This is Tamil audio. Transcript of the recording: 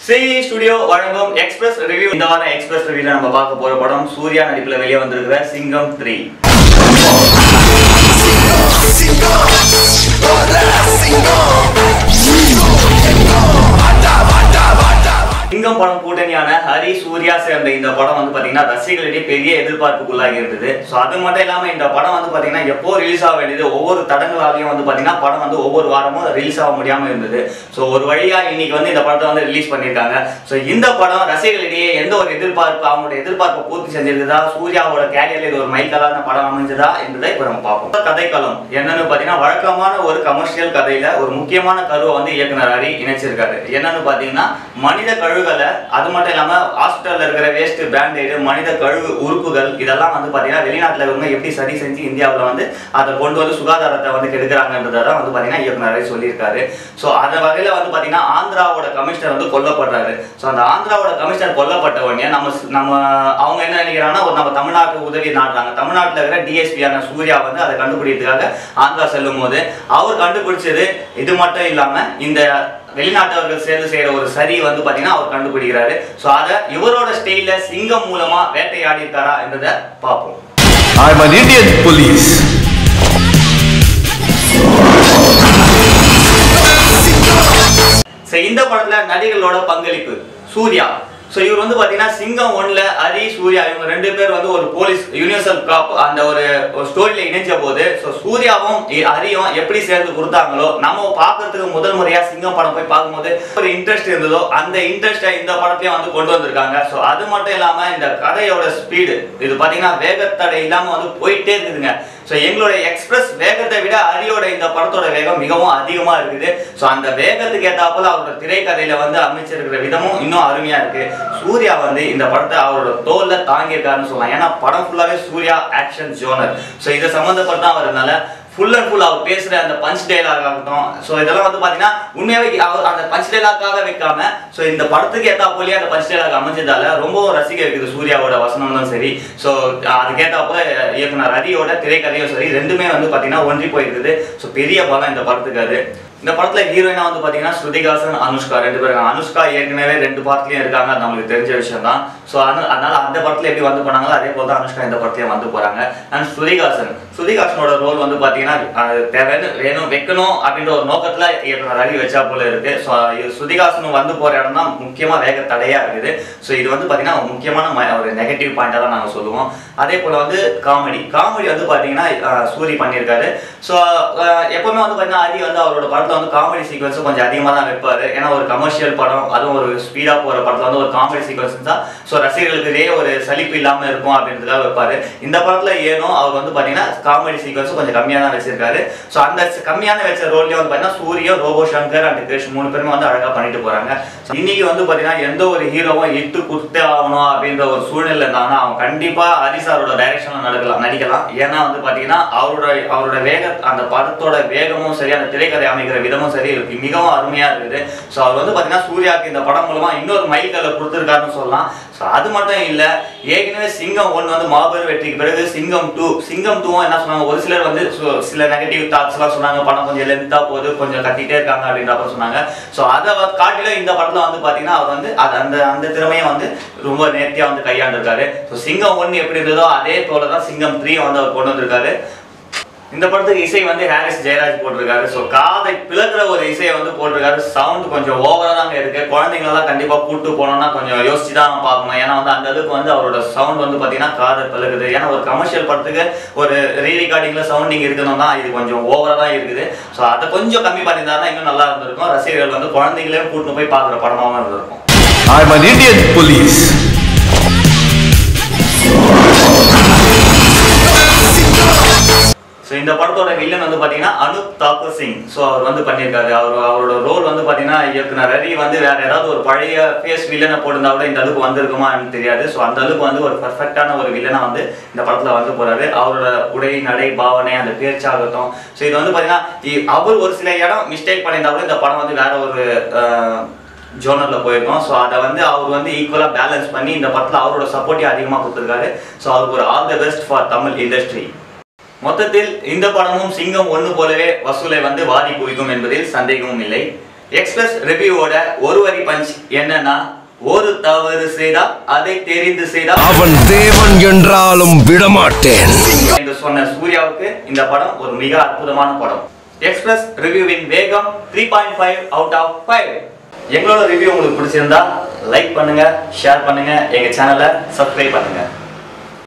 ஸ்ரீ ஸ்டுடியோ வழங்கும் எக்ஸ்பிரஸ் ரிவ்யூ இந்த வாரம் எக்ஸ்பிரஸ் ரிவ்யூல நம்ம பார்க்க போற படம் சூர்யா நடிப்புல வெளியே வந்திருக்கிற சிங்கம் த்ரீ சிங்கம் படம் கூட்டணியான ஹரி சூர்யா சேர்ந்த இந்த படம் வந்து பாத்தீங்கன்னா ரசிகர்களிடையே பெரிய எதிர்பார்ப்புக்குள்ளாகி இருந்தது ஸோ அது மட்டும் இல்லாம இந்த படம் வந்து பாத்தீங்கன்னா எப்போ ரிலீஸ் ஆக வேண்டியது ஒவ்வொரு தடங்களாலையும் வந்து பாத்தீங்கன்னா படம் வந்து ஒவ்வொரு வாரமும் ரிலீஸ் ஆக முடியாம இருந்தது ஸோ ஒரு வழியா இன்னைக்கு வந்து இந்த படத்தை வந்து ரிலீஸ் பண்ணியிருக்காங்க ஸோ இந்த படம் ரசிகர்களிடையே எந்த ஒரு எதிர்பார்ப்பு அவங்களோட எதிர்பார்ப்பை பூர்த்தி செஞ்சிருக்குதா சூர்யாவோட கேரியர்ல இது ஒரு மைல்கலான படம் அமைஞ்சதா என்பதை இப்போ நம்ம பார்ப்போம் கதைக்களம் என்னன்னு பாத்தீங்கன்னா வழக்கமான ஒரு கமர்ஷியல் கதையில ஒரு முக்கியமான கருவை வந்து இயக்குனர் ஹரி இணைச்சிருக்காரு என்னன்னு பாத்தீங்கன்னா மனித கழுகுகளை அது மட்டும் இல்லாம ஹாஸ்பிட்டல்ல இருக்கிற வேஸ்ட் பேண்டேடு மனித கழுகு உறுப்புகள் இதெல்லாம் வந்து பாத்தீங்கன்னா வெளிநாட்டுல இவங்க எப்படி சரி செஞ்சு இந்தியாவுல வந்து அதை கொண்டு வந்து சுகாதாரத்தை வந்து கெடுக்கிறாங்கன்றதை தான் வந்து பாத்தீங்கன்னா இயக்குனர் ஹரி சொல்லியிருக்காரு ஸோ அந்த வகையில வந்து பாத்தீங்கன்னா ஆந்திராவோட கமிஷனர் வந்து கொல்லப்படுறாரு ஸோ அந்த ஆந்திராவோட கமிஷனர் கொல்லப்பட்ட உடனே நம்ம ஸ்- நம்ம அவங்க என்ன நினைக்கிறாங்கன்னா ஒரு நம்ம தமிழ்நாட்டுக்கு உதவி நாடுறாங்க தமிழ்நாட்டில் இருக்கிற டிஎஸ்பியான சூர்யா வந்து அதை கண்டுபிடிக்கிறதுக்காக ஆந்திரா செல்லும் போது அவர் கண்டுபிடிச்சது இது மட்டும் இல்லாம இந்த வெளிநாட்டவர்கள் சேர்ந்து செய்யற ஒரு சரி வந்து பாத்தீங்கன்னா அவர் கண்டுபிடிக்கிறாரு ஸோ அதை இவரோட ஸ்டைல சிங்கம் மூலமா வேட்டையாடி இருக்காரா என்றதை பார்ப்போம் I'm an Indian police. So இந்த படத்துல நடிகர்களோட பங்களிப்பு சூர்யா ஸோ இவர் வந்து பாத்தீங்கன்னா சிங்கம் ஒன்ல ஹரி சூர்யா இவங்க ரெண்டு பேர் வந்து ஒரு போலீஸ் யூனிவர்சல் காப் அந்த ஒரு ஸ்டோரியில இணைஞ்ச போது ஸோ சூர்யாவும் இ- ஹரியும் எப்படி சேர்ந்து கொடுத்தாங்களோ நம்ம பார்க்கறதுக்கு முதல் முறையா சிங்கம் படம் போய் பார்க்கும்போது ஒரு இன்ட்ரெஸ்ட் இருந்ததோ அந்த இன்ட்ரெஸ்ட்டை இந்த படத்தையும் வந்து கொண்டு வந்திருக்காங்க ஸோ அது மட்டும் இல்லாம இந்த கதையோட ஸ்பீடு இது பாத்தீங்கன்னா வேகத்தடை இல்லாம வந்து போயிட்டே இருக்குதுங்க ஸோ எங்களுடைய எக்ஸ்பிரஸ் வேகத்தை விட ஹரியோட இந்த படத்தோட வேகம் மிகவும் அதிகமா இருக்குது ஸோ அந்த வேகத்துக்கு ஏத்தாப்புல அவரோட திரைக்கதையில வந்து அமைச்சிருக்கிற விதமும் இன்னும் அருமையா இருக்கு சூர்யா வந்து இந்த படத்தை அவரோட தோல்ல தாங்கியிருக்காருன்னு சொல்லலாம் ஏன்னா படம் ஃபுல்லாவே சூர்யா ஆக்ஷன் ஜோனர் ஸோ இதை சம்மந்தப்பட்ட அவர்னால ஃபுல் அண்ட் ஃபுல் அவர் பேசுற அந்த பஞ்ச் டைலாக் ஆகட்டும் ஸோ இதெல்லாம் வந்து பாத்தீங்கன்னா உண்மையாவே அவர் அந்த பஞ்ச் டைலாக்காக வைக்காம ஸோ இந்த படத்துக்கு ஏத்தா போலயே அந்த பஞ்ச் டைலாக் அமைஞ்சதால ரொம்பவும் ரசிக்க இருக்குது சூர்யாவோட வசனம்லாம் சரி ஸோ அதுக்கேத்தாப்புல இயக்குனர் ஹரியோட திரைக்கதையும் சரி ரெண்டுமே வந்து பாத்தீங்கன்னா ஒன்றி போயிருக்குது ஸோ பெரிய பலம் இந்த படத்துக்கு அது இந்த படத்துல ஹீரோயினா வந்து பாத்தீங்கன்னா ஸ்ருதிகாசன் அனுஷ்கா ரெண்டு பேரும் இருக்காங்க. அனுஷ்கா ஏற்கனவே ரெண்டு பார்ட்லயும் இருக்காங்க அது நம்மளுக்கு தெரிஞ்ச விஷயம் தான் ஸோ அதனால அந்த படத்துல எப்படி வந்து போனாங்களோ அதே போல தான் அனுஷ்கா இந்த படத்தையும் வந்து போறாங்க அண்ட் ஸ்ருதிகாசன் ஸ்ருதிகாசனோட ரோல் வந்து பாத்தீங்கன்னா அது தேவைன்னு வேணும் வைக்கணும் அப்படின்ற ஒரு நோக்கத்துல இயக்குனர் அடி வச்சா போல இருக்கு ஸோ ஸ்ருதிகாசன் வந்து போற இடம் தான் முக்கியமா வேக தடையா இருக்குது ஸோ இது வந்து பாத்தீங்கன்னா முக்கியமான ம- ஒரு நெகட்டிவ் பாயிண்டா தான் நாங்க சொல்லுவோம் அதே போல வந்து காமெடி காமெடி வந்து பாத்தீங்கன்னா அஹ், சூரி பண்ணியிருக்காரு ஸோ எப்பவுமே வந்து பாத்தீங்கன்னா அரி வந்து அவரோட படத்துல வந்து காமெடி சீக்வன்ஸ் கொஞ்சம் அதிகமாக தான் வைப்பாரு ஏன்னா ஒரு கமர்ஷியல் படம் அதுவும் ஒரு ஸ்பீடா போற படத்துல வந்து ஒரு காமெடி சீக்வன்ஸ் தான் ஸோ ரசிகர்களுக்கு இதே ஒரு சலிப்பு இல்லாம இருக்கும் அப்படின்றதுக்காக வைப்பாரு இந்த படத்துல ஏனோ அவர் வந்து பாத்தீங்கன்னா காமெடி சீக்வன்ஸ் கொஞ்சம் கம்மியா தான் வச்சிருக்காரு ஸோ அந்த சி- கம்மியான வச்ச ரோல்லையும் வந்து பாத்தீங்கன்னா சூரியன் ரோபோ சங்கர் அண்ட் கிருஷ் மூணு பேருமே வந்து அழகா பண்ணிட்டு போறாங்க So, இன்னைக்கு வந்து பாத்தீங்கன்னா எந்த ஒரு ஹீரோவும் இட்டு குடுத்தே ஆகணும் அப்படின்ற ஒரு சூழ்நிலை இருந்தாங்கன்னா அவன் கண்டிப்பா ஹரிசாரோட டைரக்ஷன்ல நடக்கலாம் நடிக்கலாம் ஏன்னா வந்து பாத்தீங்கன்னா அவரோட அவரோட வேக அந்த படத்தோட வேகமும் சரி அந்த திரைக்கதை அமைக்கிற விதமும் சரி இருக்கு மிகவும் அருமையா இருக்குது ஸோ அவர் வந்து பாத்தீங்கன்னா சூர்யாவுக்கு இந்த படம் மூலமா இன்னொரு மைல்கல்ல கொடுத்துருக்காருன்னு சொல்லலாம் ஸோ அது மட்டும் இல்ல ஏற்கனவே சிங்கம் ஒன் வந்து மாபெரும் வெற்றிக்கு பிறகு சிங்கம் டூ சிங்கம் டூவும் என்ன சொன்னாங்க ஒரு சிலர் வந்து so- சில நெகட்டிவ் தாட்ஸ் எல்லாம் சொன்னாங்க படம் கொஞ்சம் லென்த்தா போகுது கொஞ்சம் கத்திட்டே இருக்காங்க அப்படின்ற மாதிரி சொன்னாங்க ஸோ அதை வ- காட்டிலும் இந்த படத்துல வந்து பாத்தீங்கன்னா அவர் வந்து அது அந்த அந்த திறமையை வந்து ரொம்ப நேர்த்தியா வந்து கையாண்டிருக்காரு ஸோ சிங்கம் ஒன்று எப்படி இருந்ததோ அதே போல தான் சிங்கம் த்ரீ வந்து அவர் கொண்டு வந்திருக்காரு இந்த படத்துக்கு இசை வந்து ஹாரிஸ் ஜெயராஜ் போட்டிருக்காரு ஸோ காதை பிளக்குற ஒரு இசையை வந்து போட்டிருக்காரு சவுண்ட் கொஞ்சம் ஓவரா தாங்க இருக்கு குழந்தைங்களெல்லாம் கண்டிப்பா கூட்டு போனோம்னா கொஞ்சம் யோசிச்சு தான் பார்க்கணும் ஏன்னா வந்து அந்த அளவுக்கு வந்து அவரோட சவுண்ட் வந்து பாத்தீங்கன்னா காதை பிளக்குது ஏன்னா ஒரு கமர்ஷியல் படத்துக்கு ஒரு ரீ ரெக்கார்டிங்ல சவுண்டிங் இருக்கணும்னா இது கொஞ்சம் ஓவரா தான் இருக்குது ஸோ அதை கொஞ்சம் கம்மி பண்ணியிருந்தாருன்னா இன்னும் நல்லா இருந்திருக்கும் ரசிகர்கள் வந்து குழந்தைங்களையும் கூட்டு போய் பார்க்குற படமாவும் இருந்திருக்கும் I'm an Indian police. So இந்த படத்தோட வில்லன் வந்து பார்த்தீங்கன்னா அனுப் தாக்கூர் சிங் ஸோ அவர் வந்து பண்ணியிருக்காரு அவர் அவரோட ரோல் வந்து பார்த்தீங்கன்னா இயக்குனர் ரவி வந்து வேற ஏதாவது ஒரு பழைய ஃபேஸ் வில்லனை போட்டிருந்தா கூட இந்த அளவுக்கு வந்திருக்குமான்னு தெரியாது ஸோ அந்த அளவுக்கு வந்து ஒரு பர்ஃபெக்டான ஒரு வில்லனை வந்து இந்த படத்தில் வந்து போறாரு அவரோட உடை நடை பாவனை அந்த பேச்சாகட்டும் ஸோ இது வந்து பார்த்தீங்கன்னா இ- அவர் ஒரு சில இடம் மிஸ்டேக் பண்ணியிருந்தா கூட இந்த படம் வந்து வேற ஒரு ஜோனரில் போயிருக்கோம் ஸோ அதை வந்து அவர் வந்து ஈக்குவலாக பேலன்ஸ் பண்ணி இந்த படத்தில் அவரோட சப்போர்ட்டையும் அதிகமாக கொடுத்துருக்காரு ஸோ அவருக்கு ஒரு all the best for Tamil industry மொத்தத்தில் இந்த படமும் சிங்கம் ஒன்று போலவே வசூலை வந்து வாரி குவிக்கும் என்பதில் சந்தேகமும் இல்லை எக்ஸ்பிரஸ் ரிவ்யூவோட ஒரு வரி பஞ்ச் என்னன்னா ஒரு தவறு செய்தா அதை தெரிந்து செய்தா அவன் தேவன் என்றாலும் விடமாட்டேன் என்று சொன்ன சூர்யாவுக்கு இந்த படம் ஒரு மிக அற்புதமான படம் எக்ஸ்பிரஸ் ரிவ்யூவின் வேகம் three point five out of five எங்களோட ரிவ்யூ உங்களுக்கு பிடிச்சிருந்தா லைக் பண்ணுங்க ஷேர் பண்ணுங்க எங்க சேனலை சப்ஸ்கிரைப் பண்ணுங்க